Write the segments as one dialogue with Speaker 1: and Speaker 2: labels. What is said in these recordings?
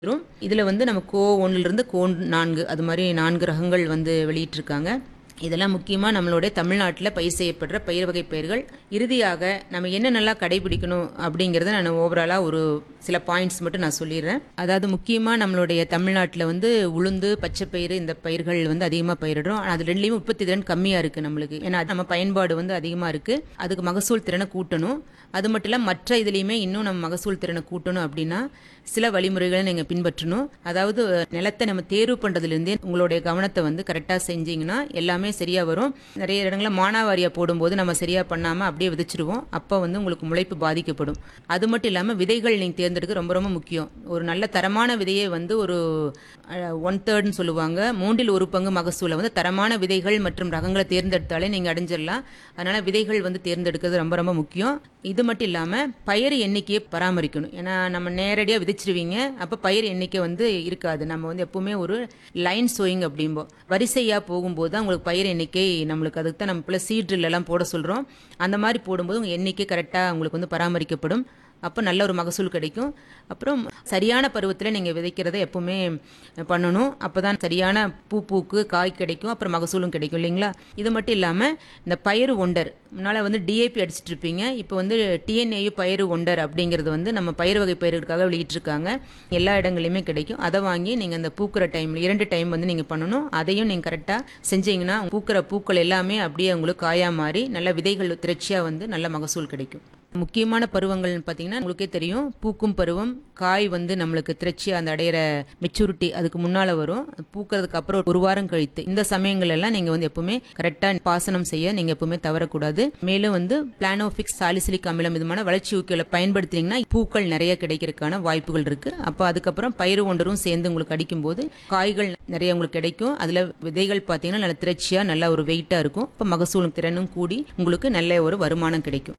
Speaker 1: வரும் இதில் வந்து நம்ம கோ ஒன்றிலிருந்து கோ நான்கு அது மாதிரி நான்கு ரகங்கள் வந்து வெளியிட்டிருக்காங்க இதெல்லாம் முக்கியமாக நம்மளுடைய தமிழ்நாட்டில் பயிர் செய்யப்படுற பயிர் வகை பயிர்கள் இறுதியாக நம்ம என்ன நல்லா கடைபிடிக்கணும் அப்படிங்கிறத நான் ஓவராலாக ஒரு சில பாயிண்ட்ஸ் மட்டும் நான் சொல்லிடுறேன் அதாவது முக்கியமாக நம்மளுடைய தமிழ்நாட்டில் வந்து உளுந்து பச்சைப்பயிறு இந்த பயிர்கள் வந்து அதிகமாக பயிரிடுறோம் ஆனால் அது ரெண்டுலேயும் உற்பத்தி திறன் கம்மியாக இருக்குது நம்மளுக்கு ஏன்னா நம்ம பயன்பாடு வந்து அதிகமாக இருக்குது அதுக்கு மகசூல் திறனை கூட்டணும் அது மட்டும் இல்லை மற்ற இதுலேயுமே இன்னும் நம்ம மகசூல் திறனை கூட்டணும் அப்படின்னா சில வழிமுறைகளை நீங்கள் பின்பற்றணும் அதாவது நிலத்தை நம்ம தேர்வு பண்ணுறதுலேருந்தே உங்களுடைய கவனத்தை வந்து கரெக்டாக செஞ்சீங்கன்னா எல்லாமே சரியாக வரும் நிறைய இடங்களில் மானாவாரியாக போடும்போது நம்ம சரியாக பண்ணாமல் அப்படியே விதைச்சிருவோம் அப்போ வந்து உங்களுக்கு முளைப்பு பாதிக்கப்படும் அது மட்டும் இல்லாமல் விதைகள் நீங்கள் தேர்ந்தெடுக்க ரொம்ப ரொம்ப முக்கியம் ஒரு நல்ல தரமான விதையை வந்து ஒரு ஒன் தேர்ட்னு சொல்லுவாங்க மூன்றில் ஒரு பங்கு மகசூலை வந்து தரமான விதைகள் மற்றும் ரகங்களை தேர்ந்தெடுத்தாலே நீங்கள் அடைஞ்சிடலாம் அதனால் விதைகள் வந்து தேர்ந்தெடுக்கிறது ரொம்ப ரொம்ப முக்கியம் இது மட்டும் இல்லாமல் பயிர் எண்ணிக்கையை பராமரிக்கணும் ஏன்னா நம்ம நேரடியாக விதைச்சிருவீங்க அப்போ பயிர் எண்ணிக்கை வந்து இருக்காது நம்ம வந்து எப்பவுமே ஒரு லைன் சோயிங் அப்படிம்போம் வரிசையாக போகும்போது தான் உங்களுக்கு பயிர் எண்ணிக்கை நம்மளுக்கு அதுக்கு தான் நம்ம இப்போ சீட்ரில் எல்லாம் போட சொல்கிறோம் அந்த மாதிரி போடும்போது உங்கள் எண்ணிக்கை கரெக்டாக உங்களுக்கு வந்து பராமரிக்கப்படும் அப்போ நல்ல ஒரு மகசூல் கிடைக்கும் அப்புறம் சரியான பருவத்தில் நீங்கள் விதைக்கிறத எப்பவுமே பண்ணணும் அப்போ தான் சரியான பூ பூக்கு காய் கிடைக்கும் அப்புறம் மகசூலும் கிடைக்கும் இல்லைங்களா இது மட்டும் இல்லாமல் இந்த பயிறு ஒண்டர் முன்னால் வந்து டிஏபி அடிச்சிட்டு இருப்பீங்க இப்போ வந்து டிஎன்ஏயு பயிறு ஒண்டர் அப்படிங்கிறது வந்து நம்ம பயிர் வகை பயிர்களுக்காக வெளியிட்டிருக்காங்க எல்லா இடங்களையுமே கிடைக்கும் அதை வாங்கி நீங்கள் அந்த பூக்கிற டைம் இரண்டு டைம் வந்து நீங்கள் பண்ணணும் அதையும் நீங்கள் கரெக்டாக செஞ்சீங்கன்னா பூக்கிற பூக்கள் எல்லாமே அப்படியே உங்களுக்கு காயாக மாறி நல்ல விதைகள் திரட்சியாக வந்து நல்ல மகசூல் கிடைக்கும் முக்கியமான பருவங்கள்னு பார்த்தீங்கன்னா உங்களுக்கே தெரியும் பூக்கும் பருவம் காய் வந்து நம்மளுக்கு திரட்சி அந்த அடையிற மெச்சூரிட்டி அதுக்கு முன்னால் வரும் பூக்கிறதுக்கு அப்புறம் ஒரு வாரம் கழித்து இந்த சமயங்கள் எல்லாம் நீங்கள் வந்து எப்பவுமே கரெக்டாக பாசனம் செய்ய நீங்கள் எப்பவுமே தவறக்கூடாது மேலும் வந்து பிளானோஃபிக்ஸ் சாலிசிலிக் அமிலம் விதமான வளர்ச்சி ஊக்கிகளை பயன்படுத்தினீங்கன்னா பூக்கள் நிறைய கிடைக்கிறதுக்கான வாய்ப்புகள் இருக்கு அப்போ அதுக்கப்புறம் பயிறு ஒன்றரும் சேர்ந்து உங்களுக்கு அடிக்கும்போது காய்கள் நிறைய உங்களுக்கு கிடைக்கும் அதில் விதைகள் பார்த்தீங்கன்னா நல்ல திரட்சியாக நல்ல ஒரு வெயிட்டாக இருக்கும் இப்போ மகசூலும் திறனும் கூடி உங்களுக்கு நல்ல ஒரு வருமானம் கிடைக்கும்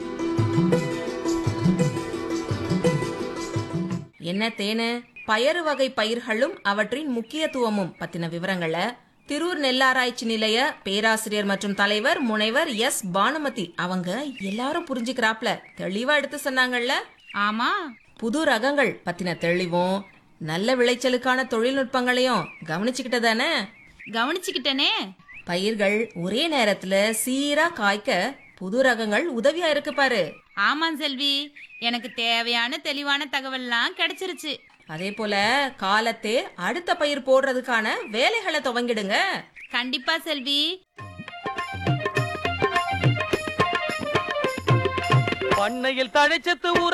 Speaker 2: என்ன தேனு பயறு வகை பயிர்களும் அவற்றின் முக்கியத்துவமும் பத்தின விவரங்களை திருவூர் நெல்லாராய்ச்சி நிலைய பேராசிரியர் மற்றும் தலைவர் முனைவர் எஸ் பானுமதி அவங்க எல்லாரும் புரிஞ்சுக்கிறாப்ல தெளிவா எடுத்து சொன்னாங்கல்ல
Speaker 3: ஆமா
Speaker 2: புது ரகங்கள் பத்தின தெளிவும் நல்ல விளைச்சலுக்கான தொழில்நுட்பங்களையும் கவனிச்சுக்கிட்டதானே
Speaker 3: கவனிச்சுக்கிட்டனே
Speaker 2: பயிர்கள் ஒரே நேரத்துல சீரா காய்க்க புது ரகங்கள் உதவியா இருக்கு பாரு
Speaker 3: ஆமாம் செல்வி எனக்கு தேவையான தெளிவான தகவல்லாம் கிடைச்சிருச்சு
Speaker 2: அதே போல காலத்தே அடுத்த பயிர் போடுறதுக்கான வேலைகளை துவங்கிடுங்க
Speaker 3: கண்டிப்பா செல்வி
Speaker 4: பண்ணையில் தழைச்சத்து ஊற